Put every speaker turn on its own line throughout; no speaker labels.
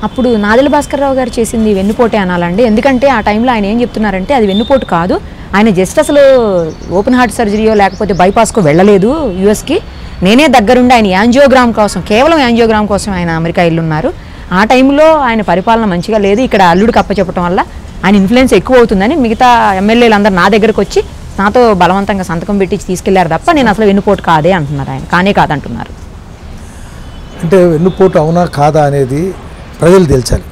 అప్పుడు నాదెల భాస్కర్రావు గారు చేసింది వెన్నుపోటే అనాలండి ఎందుకంటే ఆ టైంలో ఆయన ఏం చెప్తున్నారంటే అది వెన్నుపోటు కాదు ఆయన జస్ట్ అసలు ఓపెన్ హార్ట్ సర్జరీయో లేకపోతే బైపాస్కో వెళ్ళలేదు యూఎస్కి నేనే దగ్గరుండి ఆయన యాంజియోగ్రామ్ కోసం కేవలం యాంజియోగ్రామ్ కోసం ఆయన అమెరికా వెళ్ళున్నారు ఆ టైంలో ఆయన పరిపాలన మంచిగా లేదు ఇక్కడ అల్లుడికి అప్పచెప్పడం వల్ల ఆయన ఇన్ఫ్లుయెన్స్ ఎక్కువ అవుతుందని మిగతా ఎమ్మెల్యేలు అందరూ నా దగ్గరకు వచ్చి నాతో బలవంతంగా సంతకం పెట్టించి తీసుకెళ్లారు తప్ప నేను అసలు వెన్నుపోటు కాదే అంటున్నారు ఆయన కానే కాదంటున్నారు
అంటే వెన్నుపోటు అవునా కాదా అనేది ప్రజలు తేల్చాలి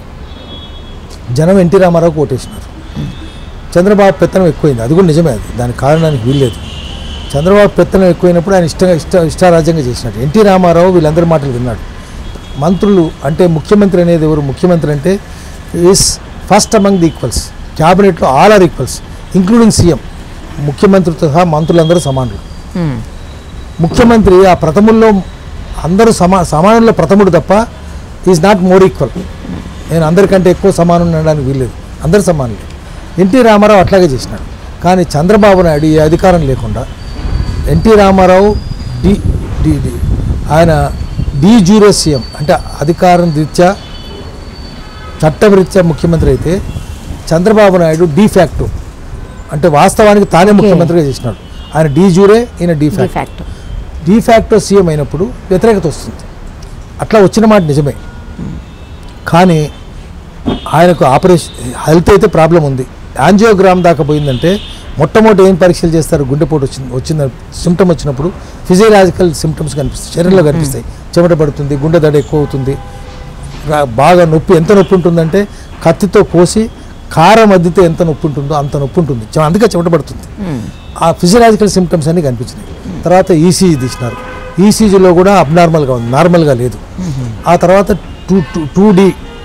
జనం ఎన్టీ రామారావుకి ఓటేసినారు చంద్రబాబు పెత్తనం ఎక్కువైంది అది కూడా నిజమే అది దానికి కారణానికి వీల్లేదు చంద్రబాబు పెత్తనం ఎక్కువైనప్పుడు ఆయన ఇష్టంగా ఇష్ట ఇష్టారాజ్యంగా చేసినాడు ఎన్టీ రామారావు వీళ్ళందరి మాటలు విన్నాడు మంత్రులు అంటే ముఖ్యమంత్రి అనేది ఎవరు ముఖ్యమంత్రి అంటే is first among the equals క్యాబినెట్లో all are equals including CM ముఖ్యమంత్రితో సహా మంత్రులందరూ సమానులు
హ్మ్.
ముఖ్యమంత్రి ఆ ప్రథముల్లో అందరూ సమా సమానుల్లో ప్రథముడు తప్ప ఈజ్ నాట్ మోర్ ఈక్వల్ నేను అందరికంటే ఎక్కువ సమానం అనడానికి వీల్లేదు అందరు సమానులే ఎన్టీ రామారావు అట్లాగే చేసినాడు కానీ చంద్రబాబు నాయుడు ఈ అధికారం లేకుండా N T Ramarao de de de ఆయన డి జూరే సీఎం అంటే అధికారం రీత్యా చట్టరీత్యా ముఖ్యమంత్రి అయితే చంద్రబాబు నాయుడు డి ఫ్యాక్టో అంటే వాస్తవానికి తానే ముఖ్యమంత్రిగా చేసినాడు ఆయన డి జూరే ఈయన de facto
de facto
de facto CM అయినప్పుడు వ్యతిరేకత వస్తుంది అట్లా వచ్చిన మాట నిజమే కానీ ఆయనకు ఆపరేషన్ హెల్త్ అయితే ప్రాబ్లం ఉంది యాంజియోగ్రామ్ దాకా పోయిందంటే మొట్టమొదటి ఏం పరీక్షలు చేస్తారు గుండెపోటు వచ్చింది వచ్చిన సిమ్టమ్ వచ్చినప్పుడు ఫిజియలాజికల్ సిమ్టమ్స్ కనిపిస్తాయి శరీరంలో కనిపిస్తాయి చెమట పడుతుంది గుండె దడ ఎక్కువ అవుతుంది రా- బాగా నొప్పి ఎంత నొప్పి ఉంటుందంటే కత్తితో కోసి కారం అద్దితే ఎంత నొప్పి ఉంటుందో అంత నొప్పి ఉంటుంది చె- అందుకే చెమట పడుతుంది ఆ ఫిజియలాజికల్ సిమ్టమ్స్ అన్ని కనిపించినాయి తర్వాత ఈసీజీ తీసినారు ఈసీజీలో కూడా అబ్నార్మల్గా ఉంది నార్మల్గా లేదు ఆ తర్వాత two two two D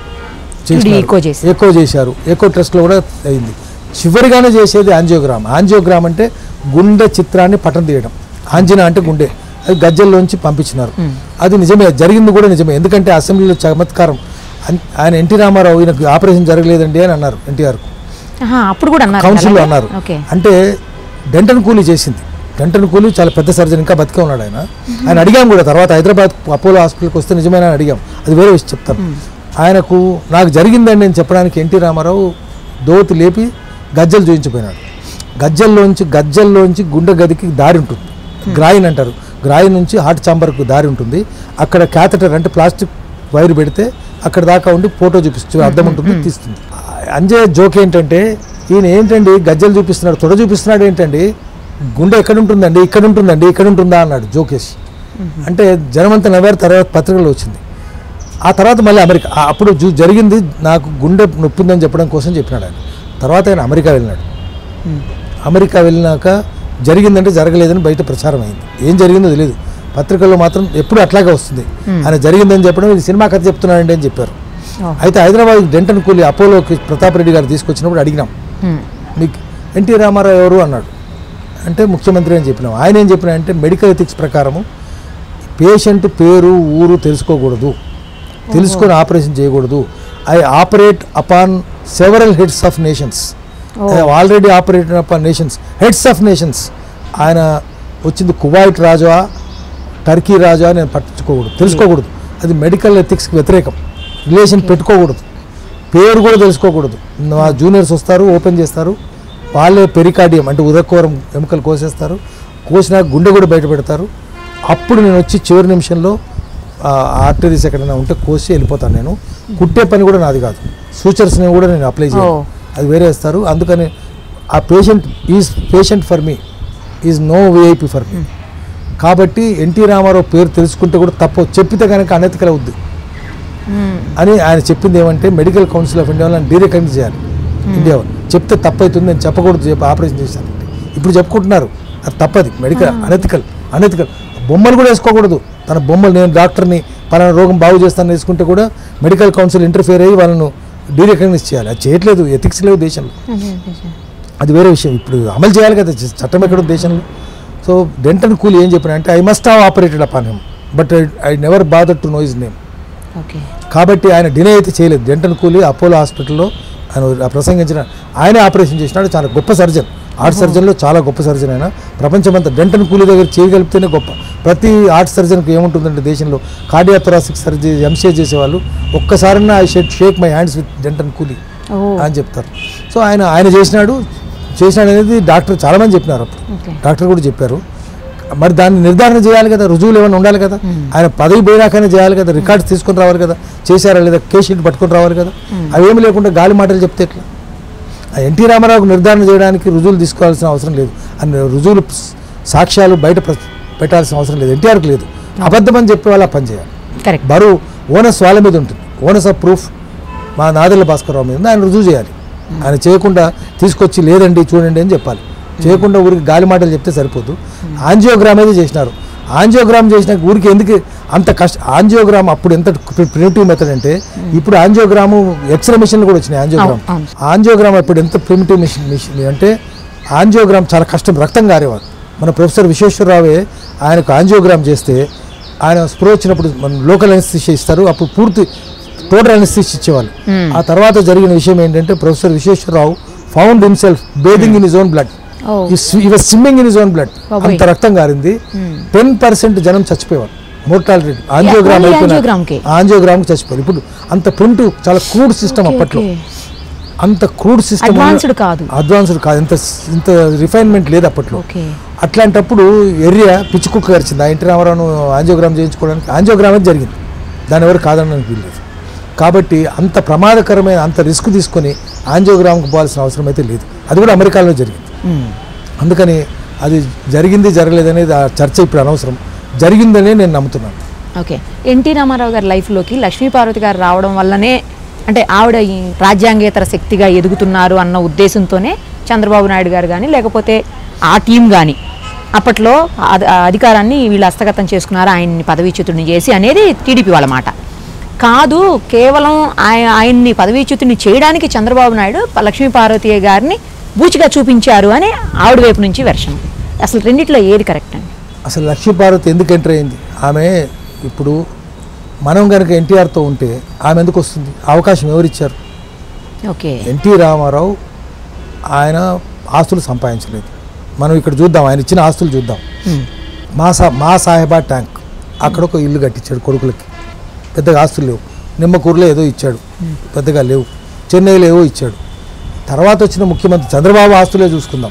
echo చేశారు.
ఎకో చేశారు ఎకో టెస్ట్లో కూడా అయింది చివరిగానే చేసేది యాంజియోగ్రామ్ యాంజియోగ్రామ్ అంటే గుండె చిత్రాన్ని పటం తీయడం ఆంజినా అంటే గుండె అది గజ్జల్లోంచి పంపించినారు అది నిజమే జరిగింది కూడా నిజమే ఎందుకంటే అసెంబ్లీలో చమత్కారం అన్- ఆయన ఎన్టీ రామారావు ఈయనకు ఆపరేషన్ జరగలేదండి అని అన్నారు ఎన్టీఆర్కు
ఆహా, అప్పుడు కూడా అన్నారు
కౌన్సిల్లో
అలాగే?
అన్నారు
ఓకే
అంటే డెంటన్ కూలీ చేసింది డెంటన్ కూలీ చాలా పెద్ద సర్జన్ ఇంకా బతికే ఉన్నాడు ఆయన ఆయన అడిగాం కూడా తర్వాత హైదరాబాద్ అపోలో హాస్పిటల్కి వస్తే నిజమైన అని అడిగాం అది వేరే విషయం చెప్తాను ఆయనకు నాకు జరిగిందని నేను చెప్పడానికి ఎన్టీ రామారావు దోతి లేపి గజ్జలు చూపించిపోయినాడు గజ్జల్లోంచి గజ్జల్లోంచి గుండె గదికి దారి ఉంటుంది గ్రాయిన్ అంటారు గ్రాయిన్ నుంచి హార్ట్ చాంబర్కు దారి ఉంటుంది అక్కడ క్యాథెటర్ అంటే ప్లాస్టిక్ వైర్ పెడితే అక్కడ దాకా ఉండి ఫోటో చూపిస్తూ అర్థం ఉంటుంది తీస్తుంది అంజయ్ జోక్ ఏంటంటే ఈయన ఏంటండి గజ్జలు చూపిస్తున్నాడు తొడ చూపిస్తున్నాడు ఏంటండి గుండె ఎక్కడ ఉంటుందండి ఇక్కడ ఉంటుందండి ఇక్కడ ఉంటుందా అన్నాడు జోకేష్ అంటే జనమంతా నవ్వారు తర్వాత పత్రికలో వచ్చింది ఆ తర్వాత మళ్ళీ అమెరికా ఆ- అప్పుడు జు- జరిగింది నాకు గుండె నొప్పి ఉందని చెప్పడం కోసం చెప్పినాడు ఆయన తర్వాత ఆయన అమెరికా వెళ్ళినాడు అమెరికా వెళ్ళినాక జరిగిందంటే జరగలేదని బయట ప్రచారం అయింది ఏం జరిగిందో తెలియదు పత్రికల్లో మాత్రం ఎప్పుడు అట్లాగే వస్తుంది ఆయన జరిగిందని చెప్పడం ఇది సినిమా కథ చెప్తున్నాడండి అని చెప్పారు
ఓ.
అయితే హైదరాబాద్ డెంటన్ కూలి అపోలోకి ప్రతాప్ రెడ్డి గారు తీసుకొచ్చినప్పుడు అడిగినాం
హ్మ్.
మీకు ఎన్టీ రామారావు ఎవరు అన్నాడు అంటే ముఖ్యమంత్రి అని చెప్పినాం ఆయన ఏం చెప్పినా అంటే మెడికల్ ఎథిక్స్ ప్రకారము పేషెంట్ పేరు ఊరు తెలుసుకోకూడదు తెలుసుకొని ఆపరేషన్ చేయకూడదు I operate upon several heads of nations already operate upon nations heads of nations ఆయన వచ్చింది కువైట్ రాజా టర్కీ రాజా నేను పట్టించుకోకూడదు తెలుసుకోకూడదు అది మెడికల్ ఎథిక్స్కి వ్యతిరేకం రిలేషన్ పెట్టుకోకూడదు పేరు కూడా తెలుసుకోకూడదు మా జూనియర్స్ వస్తారు ఓపెన్ చేస్తారు వాళ్ళే పెరికార్డియం అంటే ఉదకోరం ఎముకలు కోసేస్తారు కోసిన గుండె కూడా బయట పెడతారు అప్పుడు నేను వచ్చి చివరి నిమిషంలో ఆర్టరీస్ ఎక్కడైనా ఉంటే కోసి వెళ్ళిపోతాను నేను కుట్టే పని కూడా నాది కాదు సూచర్స్ని కూడా నేను అప్లై చేయను
ఓ.
అది వేరే ఇస్తారు అందుకని ఆ patient is patient for me is no VIP for me కాబట్టి ఎన్టీ రామారావు పేరు తెలుసుకుంటే కూడా తప్పు చెప్పితే కనుక అనెతికల అవుద్ది
హ్మ్.
అని ఆయన చెప్పింది ఏమంటే మెడికల్ కౌన్సిల్ ఆఫ్ ఇండియా వాళ్ళని డీరెకగ్నైజ్ చేయాలి ఇండియా వాళ్ళు చెప్తే తప్పవుతుంది నేను చెప్పకూడదు చెప్పి ఆపరేషన్ చేశాను ఇప్పుడు చెప్పుకుంటున్నారు అది తప్పది మెడికల్ అనెతికల్ అనెతికల్ బొమ్మలు కూడా వేసుకోకూడదు తన బొమ్మలు నేను డాక్టర్ని పలానా రోగం బాగు చేస్తాను వేసుకుంటే కూడా మెడికల్ కౌన్సిల్ ఇంటర్ఫియర్ అయ్యి వాళ్ళను డీరెకగ్నైజ్ చేయాలి అది చేయట్లేదు ఎథిక్స్ లేవు దేశంలో
అదే, అదే, అదే.
అది వేరే విషయం ఇప్పుడు అమలు చేయాలి కదా చ- చట్టం ఎక్కడ ఉంది దేశంలో సో డెంటన్ కూల్ ఏం చెప్పిన అంటే I must have operated upon him but I never bother to know his name
okay
కాబట్టి ఆయన డినే అయితే చేయలేదు డెంటల్ కూలి అపోలో హాస్పిటల్లో ఆయన ప్రసంగించిన ఆయనే ఆపరేషన్ చేసినాడు చాలా గొప్ప సర్జన్ హార్ట్ సర్జన్లో చాలా గొప్ప సర్జన్ ఆయన ప్రపంచమంతా డెంటల్ కూలి దగ్గర చేయగలిపితేనే గొప్ప ప్రతి హార్ట్ సర్జన్కి ఏముంటుందంటే దేశంలో కార్డియాథొరాసిక్ సర్జరీ ఎంసీఏ చేసేవాళ్ళు ఒక్కసారైనా I shed shake my hands with Denton Cooley
oh
అని చెప్తారు సో ఆయన ఆయన చేసినాడు చేసినాడు అనేది డాక్టర్ చాలామంది చెప్పినారు అప్పుడు
ఓకే
డాక్టర్ కూడా చెప్పారు మరి దాన్ని నిర్ధారణ చేయాలి కదా రుజువులు ఏమైనా ఉండాలి కదా ఆయన పదవి పోయినాకనే చేయాలి కదా రికార్డ్స్ తీసుకొని రావాలి కదా చేశారా లేదా కేస్ షీట్ పట్టుకొని రావాలి కదా అవేమి లేకుండా గాలి మాటలు చెప్తే ఎట్లా ఆ ఎన్టీ రామారావుకు నిర్ధారణ చేయడానికి రుజువులు తీసుకోవాల్సిన అవసరం లేదు అన్ని రుజువులు సాక్ష్యాలు బయట ప్ర- పెట్టాల్సిన అవసరం లేదు ఎన్టీఆర్కి లేదు అబద్ధం అని చెప్పే వాళ్ళు ఆ పని చేయాలి
కరెక్ట్
బరువు ఓనస్ వాళ్ళ మీద ఉంటుంది ఓనస్ ఆఫ్ ప్రూఫ్ మా నాదెల్ల భాస్కరరావు మీద ఉంది. ఆయన రుజువు చేయాలి ఆయన చేయకుండా తీసుకొచ్చి లేదండి చూడండి అని చెప్పాలి చేయకుండా ఊరికి గాలి మాటలు చెప్తే సరిపోదు ఆంజియోగ్రామ్ అయితే చేసినారు ఆంజియోగ్రామ్ చేసిన ఊరికి ఎందుకు అంత కష్ట ఆంజియోగ్రామ్ అప్పుడు ఎంత ప్రిమిటివ్ మెథడ్ అంటే ఇప్పుడు ఆంజియోగ్రాము ఎక్స్రే మిషన్లు కూడా వచ్చినాయి ఆంజియోగ్రామ్
అవును,
ఆంజియోగ్రామ్ అప్పుడు ఎంత ప్రిమిటివ్ మిషన్ మిషన్ అంటే ఆంజియోగ్రామ్ చాలా కష్టం రక్తం కారేవారు మన ప్రొఫెసర్ విశ్వేశ్వరరావే ఆయనకు ఆంజియోగ్రామ్ చేస్తే ఆయన స్ప్రో వచ్చినప్పుడు మన లోకల్ అనస్థిషియా ఇస్తారు అప్పుడు పూర్తి టోటల్ అనస్థిషియా ఇచ్చేవాళ్ళు ఆ తర్వాత జరిగిన విషయం ఏంటంటే professor Visweswararao found himself bathing in his own blood
oh
ఇవ swimming in his own blood
బాబోయ్.
అంత రక్తం కారింది టెన్ పర్సెంట్ జనం చచ్చిపోయేవారు మోర్టాలిటీ ఆంజియోగ్రామ్
only
అయిపోయిన
angiogram-కి?
ఆంజియోగ్రామ్ చచ్చిపోయారు ఇప్పుడు అంత ప్రింట్ చాలా క్రూడ్ సిస్టమ్ అప్పట్లో అంత క్రూడ్ సిస్టమ్
అడ్వాన్స్డ్ కాదు
అడ్వాన్స్డ్ కాదు ఇంత ఇంత రిఫైన్మెంట్ లేదు అప్పట్లో
ఓకే
అట్లాంటప్పుడు ఏరియా పిచ్చి కుక్క గరిచింది ఆ ఇంటి రామారావును ఆంజియోగ్రామ్ చేయించుకోవడానికి ఆంజియోగ్రామ్ అయితే జరిగింది దాని ఎవరు కాదనడానికి వీల్లేదు కాబట్టి అంత ప్రమాదకరమైన అంత రిస్క్ తీసుకొని ఆంజియోగ్రామ్కి పోవాల్సిన అవసరం అయితే లేదు అది కూడా అమెరికాలో జరిగింది అందుకని అది జరిగింది జరగలేదనేది ఆ చర్చ ఇప్పుడు అనవసరం జరిగిందనే నేను నమ్ముతున్నాను
ఓకే ఎన్టీ రామారావు గారి లైఫ్లోకి లక్ష్మీపార్వతి గారు రావడం వల్లనే అంటే ఆవిడ ఈ రాజ్యాంగేతర శక్తిగా ఎదుగుతున్నారు అన్న ఉద్దేశంతోనే చంద్రబాబు నాయుడు గారు కానీ లేకపోతే ఆ టీం కానీ అప్పట్లో అధ- ఆ అధికారాన్ని వీళ్ళు హస్తగతం చేసుకున్నారు ఆయన్ని పదవీచ్యుతుడిని చేసి అనేది టీడీపీ వాళ్ళ మాట కాదు కేవలం ఆయ ఆయన్ని పదవీచ్యుతుడిని చేయడానికి చంద్రబాబు నాయుడు ప- లక్ష్మీపార్వతి గారిని బూచిగా చూపించారు అని ఆవిడ వైపు నుంచి వెర్షన్ అసలు రెండిట్లో ఏది కరెక్ట్ అండి
అసలు లక్ష్మీపార్వతి ఎందుకు ఎంటర్ అయింది ఆమె ఇప్పుడు మనం కనుక ఎన్టీఆర్తో ఉంటే ఆమె ఎందుకు వస్తుంది అవకాశం ఎవరిచ్చారు
ఓకే
ఎన్టీ రామారావు ఆయన ఆస్తులు సంపాదించలేదు మనం ఇక్కడ చూద్దాం ఆయన ఇచ్చిన ఆస్తులు చూద్దాం
ఉమ్.
మా సా మా సాహెబా ట్యాంక్ అక్కడ ఒక ఇల్లు కట్టించాడు కొడుకులకి పెద్దగా ఆస్తులు లేవు నిమ్మకూరులో ఏదో ఇచ్చాడు పెద్దగా లేవు చెన్నైలో ఏవో ఇచ్చాడు తర్వాత వచ్చిన ముఖ్యమంత్రి చంద్రబాబు ఆస్తులే చూసుకుందాం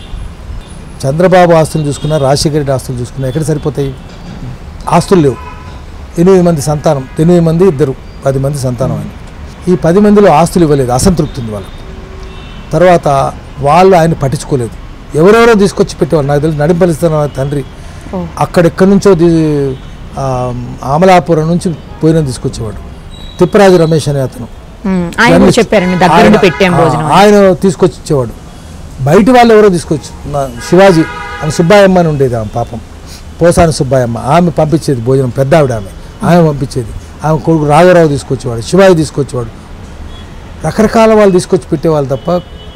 చంద్రబాబు ఆస్తులు చూసుకున్నా రాజశేఖర రెడ్డి ఆస్తులు చూసుకున్నా ఎక్కడ సరిపోతాయి ఆస్తులు లేవు ఎనిమిది మంది సంతానం ఎనిమిది మంది ఇద్దరు పది మంది సంతానం అని ఈ పది మందిలో ఆస్తులు ఇవ్వలేదు అసంతృప్తి ఉంది వాళ్ళకి తర్వాత వాళ్ళు ఆయన పట్టించుకోలేదు ఎవరెవరో తీసుకొచ్చి పెట్టేవాళ్ళు నాకు తెలిసి నడింపలిస్తున్న తండ్రి
ఓ.
అక్కడెక్కడి నుంచో ది- ఆ, ఆమలాపురం నుంచి పోయిన తీసుకొచ్చేవాడు తిప్పరాజు రమేష్ అనే అతను
ఉమ్, ఆయన కూడా చెప్పారండి దగ్గరుండి
ఆయన-
పెట్టాం
ఆ,
భోజనం అని.
ఆయన తీసుకొచ్చి ఇచ్చేవాడు బయట వాళ్ళు ఎవరో తీసుకొచ్చి నా శివాజీ ఆమె సుబ్బాయమ్మ అని ఉండేది ఆమె పాపం పోసాని సుబ్బాయమ్మ ఆమె పంపించేది భోజనం పెద్ద ఆవిడ ఆమె ఆమె పంపించేది ఆమె కొడుకు రాఘవరావు తీసుకొచ్చేవాడు శివాజీ తీసుకొచ్చేవాడు రకరకాల వాళ్ళు తీసుకొచ్చి పెట్టేవాళ్ళు తప్ప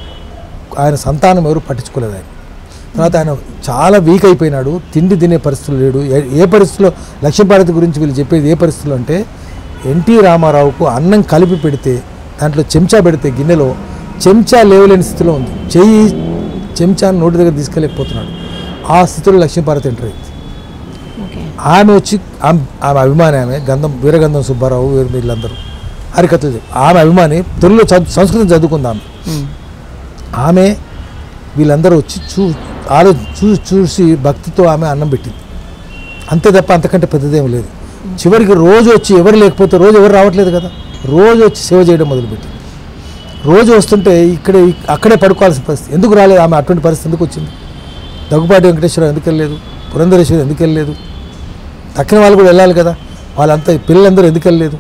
ఆయన సంతానం ఎవరు పట్టించుకోలేదు ఆయన తర్వాత ఆయన చాలా వీక్ అయిపోయినాడు తిండి తినే పరిస్థితులు లేడు ఏ- ఏ పరిస్థితిలో లక్ష్మీభారతి గురించి వీళ్ళు చెప్పేది ఏ పరిస్థితుల్లో అంటే ఎన్టీ రామారావుకు అన్నం కలిపి పెడితే దాంట్లో చెంచా పెడితే గిన్నెలో చెంచా లేవలేని స్థితిలో ఉంది చెయ్యి చెంచాను నోటి దగ్గర తీసుకెళ్ళకపోతున్నాడు ఆ స్థితిలో లక్ష్మీభారతి ఎంటర్ అయింది
ఓకే
ఆమె వచ్చి ఆమె ఆమె అభిమాని ఆమె గంధం వీరగంధం సుబ్బారావు వీరు వీళ్ళందరూ హరికథలు చెప్పి ఆమె అభిమాని తెలుగులో చదువు సంస్కృతం చదువుకుంది ఆమె
ఉమ్.
ఆమె వీళ్ళందరూ వచ్చి చూ ఆలో చూ చూసి భక్తితో ఆమె అన్నం పెట్టింది అంతే తప్ప అంతకంటే పెద్దదేం లేదు చివరికి రోజు వచ్చి ఎవరు లేకపోతే రోజు ఎవరు రావట్లేదు కదా రోజు వచ్చి సేవ చేయడం మొదలుపెట్టింది రోజు వస్తుంటే ఇక్కడే అక్కడే పడుకోవాల్సిన పరిస్థితి ఎందుకు రాలేదు ఆమె అటువంటి పరిస్థితి ఎందుకు వచ్చింది దగ్గుపాటి వెంకటేశ్వరరావు ఎందుకు వెళ్ళలేదు పురంధరేశ్వరి ఎందుకు వెళ్ళలేదు తక్కిన వాళ్ళు కూడా వెళ్ళాలి కదా వాళ్ళంతా పిల్లలందరూ ఎందుకు వెళ్ళలేదు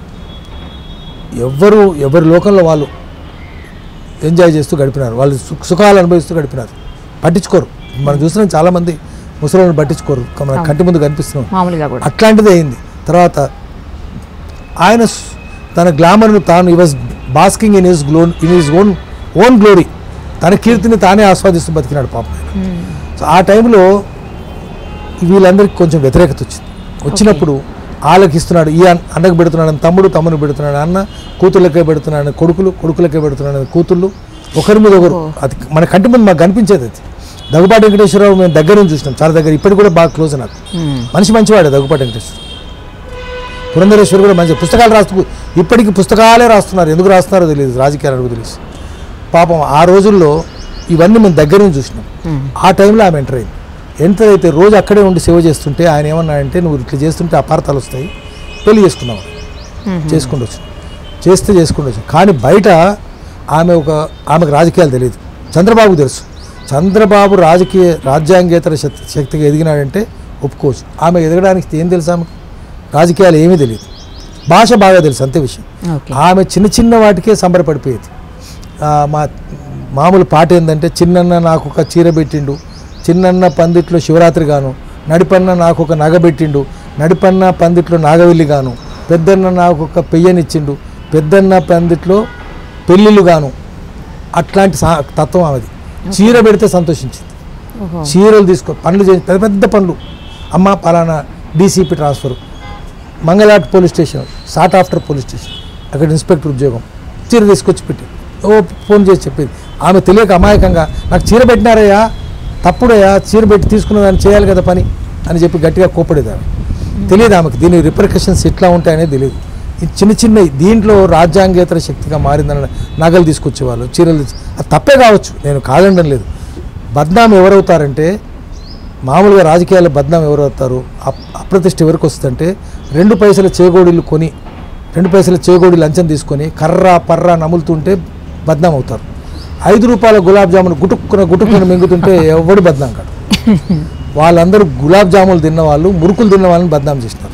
ఎవ్వరు ఎవరి లోకంలో వాళ్ళు ఎంజాయ్ చేస్తూ గడిపినారు వాళ్ళు సు- సుఖాలు అనుభవిస్తూ గడిపినారు పట్టించుకోరు మనం చూస్తున్నాం చాలామంది ముసలిని పట్టించుకోరు మన కంటి ముందు కనిపిస్తున్నాం
మామూలుగా కూడా
అట్లాంటిది అయింది తర్వాత ఆయన స్- తన గ్లామర్ను తాను he was basking in his glow in his own own glory తన కీర్తిని తానే ఆస్వాదిస్తూ బతికినాడు పాపం ఆయన. సో ఆ టైంలో వీళ్ళందరికీ కొంచెం వ్యతిరేకత వచ్చింది వచ్చినప్పుడు వాళ్ళకి ఇస్తున్నాడు ఈ అన్న- అన్నకు పెడుతున్నాడు తమ్ముడు తమ్ముడు పెడుతున్నాడు అన్న కూతుర్లకే పెడుతున్నాడు కొడుకులు కొడుకులకే పెడుతున్నాడు కూతుళ్ళు ఒకరి మీద ఒకరు అది మన కంటి ముందు మాకు కనిపించేది అది దగ్గుపాటి వెంకటేశ్వరరావు మేము దగ్గర నుంచి చూసినాం చాలా దగ్గర ఇప్పటికి కూడా బాగా క్లోజ్ నాకు మనిషి మంచివాడే దగ్గుపాటి వెంకటేశ్వర పురంధరేశ్వరి కూడా మంచి పుస్తకాలు రాస్తూ ఇప్పటికీ పుస్తకాలే రాస్తున్నారు ఎందుకు రాస్తున్నారో తెలియదు రాజకీయాలకు తెలియదు పాపం ఆ రోజుల్లో ఇవన్నీ మేము దగ్గర నుంచి చూసినాం ఆ టైంలో ఆమె ఎంటర్ అయింది ఎంటర్ అయితే రోజు అక్కడే ఉండి సేవ చేస్తుంటే ఆయన ఏమన్నాడంటే నువ్వు ఇట్లా చేస్తుంటే అపార్థాలు వస్తాయి పెళ్లి చేసుకున్నావు చేసుకుంటూ వచ్చాను చేస్తే చేసుకుంటూ వచ్చాను కానీ బయట ఆమె ఒక ఆమెకు రాజకీయాలు తెలియదు చంద్రబాబు తెలుసు చంద్రబాబు రాజకీయ రాజ్యాంగేతర శక్తి శక్తిగా ఎదిగినాడంటే ఒప్పుకోవచ్చు ఆమె ఎదగడానికి ఏం తెలుసు ఆమెకు రాజకీయాలు ఏమీ తెలియదు భాష బాగా తెలుసు అంతే విషయం
ఓకే
ఆమె చిన్న చిన్న వాటికే సంబరపడిపోయేది ఆ, మా మామూలు పాట ఏంటంటే చిన్నన్న నాకు ఒక చీర పెట్టిండు చిన్నన్న పందిట్లో శివరాత్రి గాను నడిపన్న నాకు ఒక నగ పెట్టిండు నడిపన్న పందిట్లో నాగవెల్లి గాను పెద్దన్న నాకు ఒక పెయ్యనిచ్చిండు పెద్దన్న పందిట్లో పెళ్ళిళ్ళు గాను అట్లాంటి సా తత్వం ఆమెది చీర పెడితే సంతోషించింది
ఓహో
చీరలు తీసుకో పనులు చేసి పెద్ద పెద్ద పనులు అమ్మ పలానా DCP transfer Mangalhat police station సాట్ ఆఫ్టర్ పోలీస్ స్టేషన్ అక్కడ ఇన్స్పెక్టర్ ఉద్యోగం చీర తీసుకొచ్చి పెట్టి ఓ ఫోన్ చేసి చెప్పేది ఆమె తెలియక అమాయకంగా నాకు చీర పెట్టినారయ్యా తప్పుడయ్యా చీర పెట్టి తీసుకున్న దాన్ని చేయాలి కదా పని అని చెప్పి గట్టిగా కోపడేది ఆమె తెలియదు ఆమెకి దీని రిపర్కషన్స్ ఎట్లా ఉంటాయనేది తెలియదు ఈ చిన్న చిన్న దీంట్లో రాజ్యాంగేతర శక్తిగా మారిందని నగలు తీసుకొచ్చేవాళ్ళు చీరలు తెచ్చి- అది తప్పే కావచ్చు నేను కాదనడం లేదు బద్నాం ఎవరవుతారంటే మామూలుగా రాజకీయాల్లో బద్నాం ఎవరు అవుతారు అప్- అప్రతిష్ట ఎవరికి వస్తుందంటే రెండు పైసల చేగోడీలు కొని రెండు పైసల చేగోడి లంచం తీసుకొని కర్ర పర్ర నములుతుంటే బద్నాం అవుతారు ఐదు రూపాయల గులాబ్ జామున్ గుటుక్కున గుటుక్కున మింగుతుంటే ఎవడు బద్నాం కాడు వాళ్ళందరూ గులాబ్ జాములు తిన్న వాళ్ళు మురుకులు తిన్న వాళ్ళని బద్నాం చేసినారు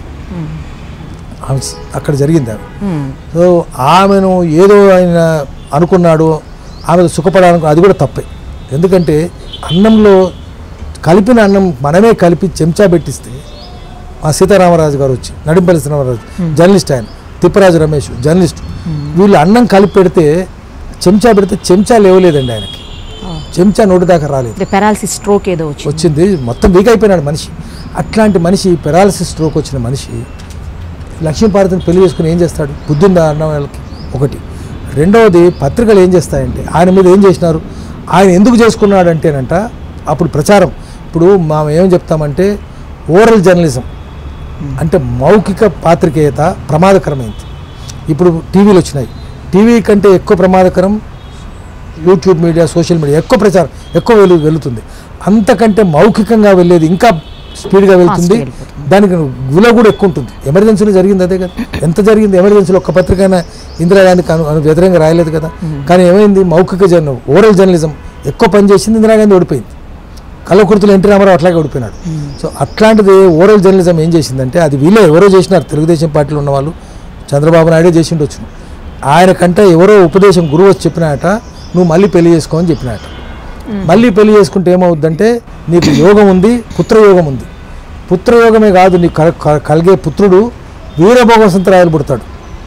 ఆమె స- అక్కడ జరిగింది ఆమె సో ఆమెను ఏదో ఆయన అనుకున్నాడు ఆమె సుఖపడాలను అది కూడా తప్పే ఎందుకంటే అన్నంలో కలిపిన అన్నం మనమే కలిపి చెంచా పెట్టిస్తే మా సీతారామరాజు గారు వచ్చి నడింపల్లి సీతారామరాజు జర్నలిస్ట్ ఆయన తిప్పరాజు రమేష్ జర్నలిస్ట్ వీళ్ళు అన్నం కలిపి పెడితే చెంచా పెడితే చెంచా లేవలేదండి ఆయనకి చెంచా నోటి దాకా రాలేదు
పెరాలసిస్ స్ట్రోక్ ఏదో వచ్చింది
వచ్చింది మొత్తం వీక్ అయిపోయినాడు మనిషి అట్లాంటి మనిషి పెరాలసిస్ స్ట్రోక్ వచ్చిన మనిషి లక్ష్మీపార్వతిని పెళ్లి చేసుకుని ఏం చేస్తాడు బుద్ధిందా అన్న వాళ్ళకి ఒకటి రెండవది పత్రికలు ఏం చేస్తాయంటే ఆయన మీద ఏం చేసినారు ఆయన ఎందుకు చేసుకున్నాడు అంటేనంట అప్పుడు ప్రచారం ఇప్పుడు మనం ఏం చెప్తామంటే ఓరల్ జర్నలిజం అంటే మౌఖిక పాత్రికేయత ప్రమాదకరమైంది ఇప్పుడు టీవీలు వచ్చినాయి టీవీ కంటే ఎక్కువ ప్రమాదకరం యూట్యూబ్ మీడియా సోషల్ మీడియా ఎక్కువ ప్రచారం ఎక్కువ వెలు వెళుతుంది అంతకంటే మౌఖికంగా వెళ్ళేది ఇంకా స్పీడ్గా వెళ్తుంది
Fast వెళ్ళిపోతుంది.
దానికి విలువ కూడా ఎక్కువ ఉంటుంది ఎమర్జెన్సీలో జరిగింది అదే కదా ఎంత జరిగింది ఎమర్జెన్సీలో ఒక్క పత్రిక అయినా ఇందిరాగాంధీకి అను అను వ్యతిరేకంగా రాయలేదు కదా కానీ ఏమైంది మౌఖిక జర్న ఓరల్ జర్నలిజం ఎక్కువ పనిచేసింది ఇందిరాగాంధీ ఓడిపోయింది కల్లకుర్తులు ఎన్టీ రామారావు అట్లాగే ఓడిపోయినాడు సో అట్లాంటిది ఓరల్ జర్నలిజం ఏం చేసిందంటే అది వీళ్ళే ఎవరో చేసినారు తెలుగుదేశం పార్టీలో ఉన్న వాళ్ళు చంద్రబాబు నాయుడే చేసి ఉండొచ్చు ఆయన కంటే ఎవరో ఉపదేశం గురువు వచ్చి చెప్పినాట నువ్వు మళ్ళీ పెళ్లి చేసుకో అని చెప్పినాట మళ్ళీ పెళ్లి చేసుకుంటే ఏమవుద్దంటే నీకు యోగం ఉంది పుత్రయోగం ఉంది పుత్రయోగమే కాదు నీకు కల- కల- కలిగే పుత్రుడు వీరభోగ వసంతరాయలు పుడతాడు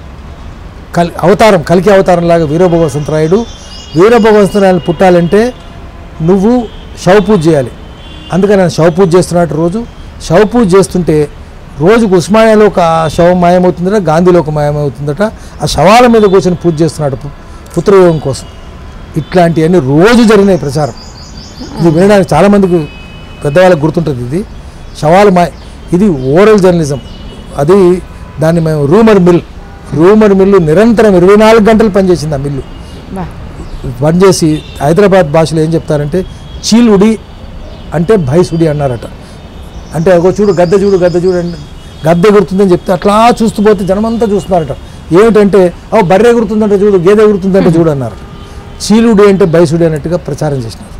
కల్ అవతారం కలికి అవతారం లాగా వీరభోగ వసంతరాయుడు వీరభోగ వసంతరాయలు పుట్టాలంటే నువ్వు శవ పూజ చేయాలి అందుకని ఆయన శవ పూజ చేస్తున్నట్టు రోజు శవ పూజ చేస్తుంటే రోజుకు ఉస్మానియాలో ఒక శవం మాయమవుతుందట గాంధీలో ఒక మాయమవుతుందట ఆ శవాల మీద కూర్చొని పూజ చేస్తున్నాడు పు- పుత్రయోగం కోసం ఇట్లాంటివన్నీ రోజు జరిగినాయి ప్రచారం ఇది వినడానికి చాలామందికి పెద్దవాళ్ళకి గుర్తుంటుంది ఇది శవాలు మా ఇది ఓరల్ జర్నలిజం అది దాన్ని మేము రూమర్ మిల్ రూమర్ మిల్లు నిరంతరం ఇరవై నాలుగు గంటలు పనిచేసింది ఆ మిల్లు
బా
పనిచేసి హైదరాబాద్ భాషలో ఏం చెప్తారంటే చీలుడి అంటే భైసుడి అన్నారట అంటే ఒక చూడు గద్దె చూడు గద్దె చూడు అంటే గద్దె ఎగురుతుందని చెప్తే అట్లా చూస్తూ పోతే జనమంతా చూస్తున్నారట ఏమిటంటే ఓ బర్రె ఎగురుతుందంటే చూడు గేదె ఎగురుతుందంటే చూడు అన్నారు చీలుడి అంటే భైసుడి అన్నట్టుగా ప్రచారం చేసినారు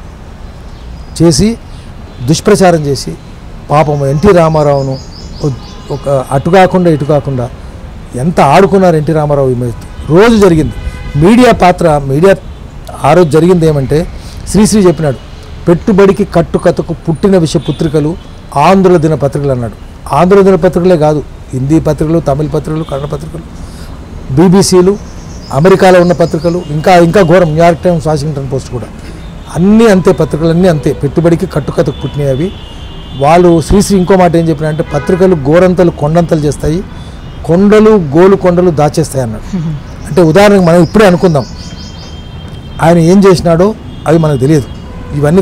చేసి దుష్ప్రచారం చేసి పాపం ఎన్టీ రామారావును ఒ- ఒక అటు కాకుండా ఇటు కాకుండా ఎంత ఆడుకున్నారు ఎన్టీ రామారావు ఈ మీద రోజు జరిగింది మీడియా పాత్ర మీడియా ఆ రోజు జరిగింది ఏమంటే శ్రీశ్రీ చెప్పినాడు పెట్టుబడికి కట్టుకథకు పుట్టిన విష పుత్రికలు ఆంధ్రుల దిన పత్రికలు అన్నాడు ఆంధ్రుల దిన పత్రికలే కాదు హిందీ పత్రికలు తమిళ పత్రికలు కన్నడ పత్రికలు బీబీసీలు అమెరికాలో ఉన్న పత్రికలు ఇంకా ఇంకా ఘోరం న్యూయార్క్ టైమ్స్ వాషింగ్టన్ పోస్ట్ కూడా అన్నీ అంతే పత్రికలు అన్నీ అంతే పెట్టుబడికి కట్టుకథకు పుట్టినవి అవి వాళ్ళు శ్రీశ్రీ ఇంకో మాట ఏం చెప్పినారంటే పత్రికలు గోరంతలు కొండంతలు చేస్తాయి కొండలు గోలు కొండలు దాచేస్తాయి అన్నాడు అంటే ఉదాహరణకు మనం ఇప్పుడే అనుకుందాం ఆయన ఏం చేసినాడో అవి మనకు తెలియదు ఇవన్నీ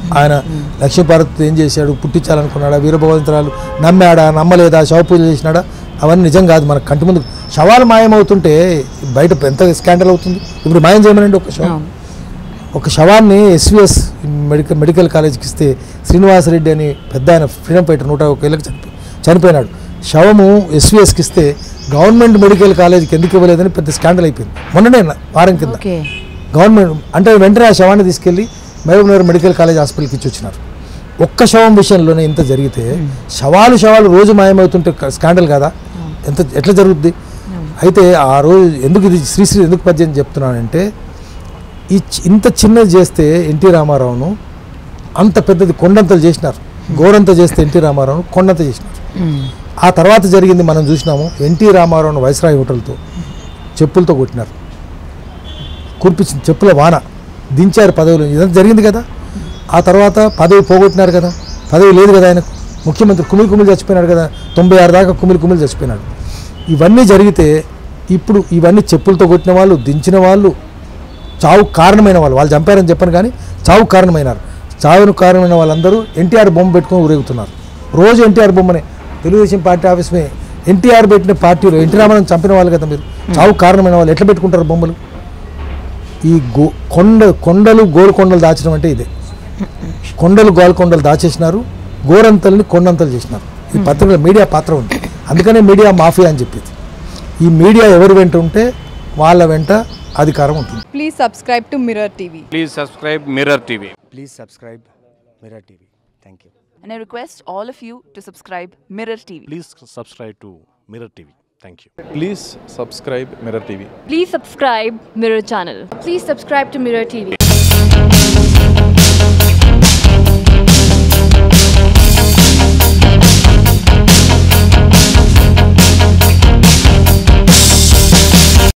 ఆయన లక్ష్మీపార్వతి ఏం చేశాడు పుట్టించాలనుకున్నాడా వీరభగవంతరాలు నమ్మాడా నమ్మలేదా శవ పూజ చేసినాడా అవన్నీ నిజం కాదు మన కంటి ముందు శవాలు మాయమవుతుంటే బయట ఎంత స్కాండల్ అవుతుంది ఇప్పుడు మాయం చేయమనండి ఒక శవం
అవును.
ఒక శవాన్ని ఎస్విఎస్ మెడికల్ మెడికల్ కాలేజ్కి ఇస్తే శ్రీనివాసరెడ్డి అని పెద్ద ఆయన ఫ్రీడమ్ ఫైటర్ నూట ఒక ఏళ్ళకి చనిపో చనిపోయినాడు శవము ఎస్విఎస్కి ఇస్తే గవర్నమెంట్ మెడికల్ కాలేజ్కి ఎందుకు ఇవ్వలేదని పెద్ద స్కాండల్ అయిపోయింది మొన్ననే నా- వారం కింద
ఓకే
గవర్నమెంట్ అంటే వెంటనే ఆ శవాన్ని తీసుకెళ్ళి మహబూబ్ నగర్ మెడికల్ కాలేజ్ హాస్పిటల్కి ఇచ్చి వచ్చినారు ఒక్క శవం విషయంలోనే ఇంత జరిగితే శవాలు శవాలు రోజు మాయమవుతుంటే క- స్కాండల్ కదా ఎంత ఎట్లా జరుగుద్ది అయితే ఆ రోజు ఎందుకు ఇది శ్రీశ్రీ ఎందుకు పద్యం చెప్తున్నానంటే ఈ చి- ఇంత చిన్నది చేస్తే ఎన్టీ రామారావును అంత పెద్దది కొండంతలు చేసినారు గోరంత చేస్తే ఎన్టీ రామారావును కొండంత చేసినారు
ఉమ్.
ఆ తర్వాత జరిగింది మనం చూసినాము ఎన్టీ రామారావును వైస్రాయ్ హోటల్తో చెప్పులతో కొట్టినారు కురిపించింది చెప్పుల వాన దించారు పదవులు ఇదంతా జరిగింది కదా ఆ తర్వాత పదవి పోగొట్టినారు కదా పదవి లేదు కదా ఆయనకు ముఖ్యమంత్రి కుమిలి కుమిలి చచ్చిపోయినాడు కదా తొంభై ఆరు దాకా కుమిలి కుమిలి చచ్చిపోయినాడు ఇవన్నీ జరిగితే ఇప్పుడు ఇవన్నీ చెప్పులతో కొట్టిన వాళ్ళు దించిన వాళ్ళు చావు కారణమైన వాళ్ళు వాళ్ళు చంపారని చెప్పను కానీ చావు కారణమైనారు చావును కారణమైన వాళ్ళందరూ ఎన్టీఆర్ బొమ్మ పెట్టుకొని ఊరేగుతున్నారు రోజు ఎన్టీఆర్ బొమ్మనే తెలుగుదేశం పార్టీ ఆఫీస్ మే ఎన్టీఆర్ పెట్టిన పార్టీలో ఎన్టీ రామారావు చంపిన వాళ్ళు కదా మీరు చావు కారణమైన వాళ్ళు ఎట్లా పెట్టుకుంటారు బొమ్మలు ఈ గో కొండ కొండలు గోల్కొండలు దాచడం అంటే ఇదే కొండలు గోల్కొండలు దాచేసినారు గోరంతల్ని కొండంతలు చేసినారు ఈ పత్రికలో మీడియా పాత్ర ఉంది అందుకనే మీడియా మాఫియా అని చెప్పింది ఈ మీడియా ఎవరు వెంట ఉంటే వాళ్ళ వెంట అధికారం ఉంటుంది
Please subscribe to Mirror TV.
Please subscribe Mirror TV.
Please subscribe Mirror TV. Thank you.
And I request all of you to subscribe Mirror TV.
Please subscribe to Mirror TV. Thank you.
Please subscribe Mirror TV.
Please subscribe Mirror Channel.
Please subscribe to Mirror TV.